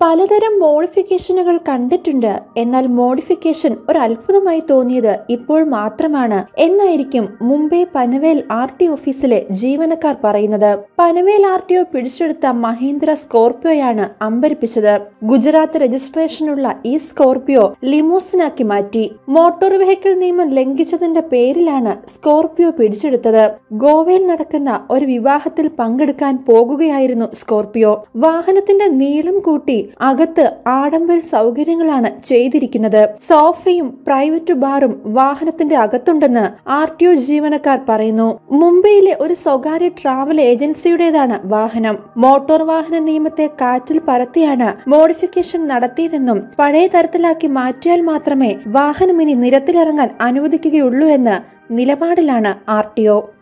പലതരം മോഡിഫിക്കേഷനുകൾ കണ്ടിട്ടുണ്ട് എന്നാൽ മോഡിഫിക്കേഷൻ ഒരു അത്ഭുതമായി തോന്നിയത് ഇപ്പോൾ മാത്രമാണ് എന്നായിരിക്കും മുംബൈ പനവേൽ ആർ ടി ഓഫീസിലെ ജീവനക്കാർ പറയുന്നത് പനവേൽ ആർ ടി ഒ പിടിച്ചെടുത്ത മഹീന്ദ്ര സ്കോർപിയോയാണ് അമ്പരിപ്പിച്ചത് ഗുജറാത്ത് രജിസ്ട്രേഷനുള്ള ഈ സ്കോർപിയോ ലിമോസിനാക്കി മാറ്റി മോട്ടോർ വെഹിക്കിൾ നിയമം ലംഘിച്ചതിന്റെ പേരിലാണ് സ്കോർപിയോ പിടിച്ചെടുത്തത് ഗോവയിൽ നടക്കുന്ന ഒരു വിവാഹത്തിൽ പങ്കെടുക്കാൻ പോകുകയായിരുന്നു സ്കോർപിയോ വാഹനത്തിന്റെ നീളം കൂട്ടി അകത്ത് ആഡംബര സൗകര്യങ്ങളാണ് ചെയ്തിരിക്കുന്നത് സോഫയും പ്രൈവറ്റ് ബാറും വാഹനത്തിന്റെ അകത്തുണ്ടെന്ന് ആർ ടി ഒ ജീവനക്കാർ പറയുന്നു മുംബൈയിലെ ഒരു സ്വകാര്യ ട്രാവൽ ഏജൻസിയുടേതാണ് വാഹനം മോട്ടോർ വാഹന നിയമത്തെ കാറ്റിൽ പറത്തിയാണ് മോഡിഫിക്കേഷൻ നടത്തിയതെന്നും പഴയ തരത്തിലാക്കി മാറ്റിയാൽ മാത്രമേ വാഹനം ഇനി നിരത്തിലിറങ്ങാൻ അനുവദിക്കുകയുള്ളൂ എന്ന് നിലപാടിലാണ് ആർ ടി ഒ